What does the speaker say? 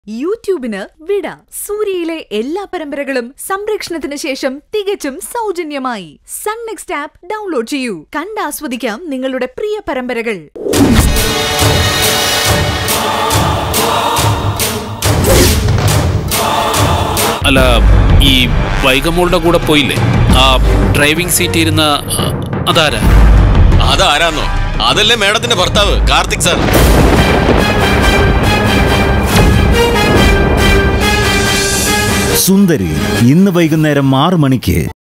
യൂട്യൂബിന് വിട സൂര്യയിലെ എല്ലാ പരമ്പരകളും സംരക്ഷണത്തിന് ശേഷം തികച്ചും സൗജന്യമായി സൺ നെക്സ്റ്റ് ആപ്പ് ഡൗൺലോഡ് ചെയ്യൂ കണ്ടാസ്വദിക്കാം നിങ്ങളുടെ പ്രിയ പരമ്പരകൾ അല്ല ഈ വൈഗമോളുടെ കൂടെ പോയില്ലേ ആ ഡ്രൈവിംഗ് സീറ്റ് ഇരുന്ന ആ, അതാരാ അതാരാന്നോ അതല്ലേ മേഡത്തിന്റെ ഭർത്താവ് കാർത്തിക് സാർ സുന്ദരി ഇന്ന് വൈകുന്നേരം ആറ് മണിക്ക്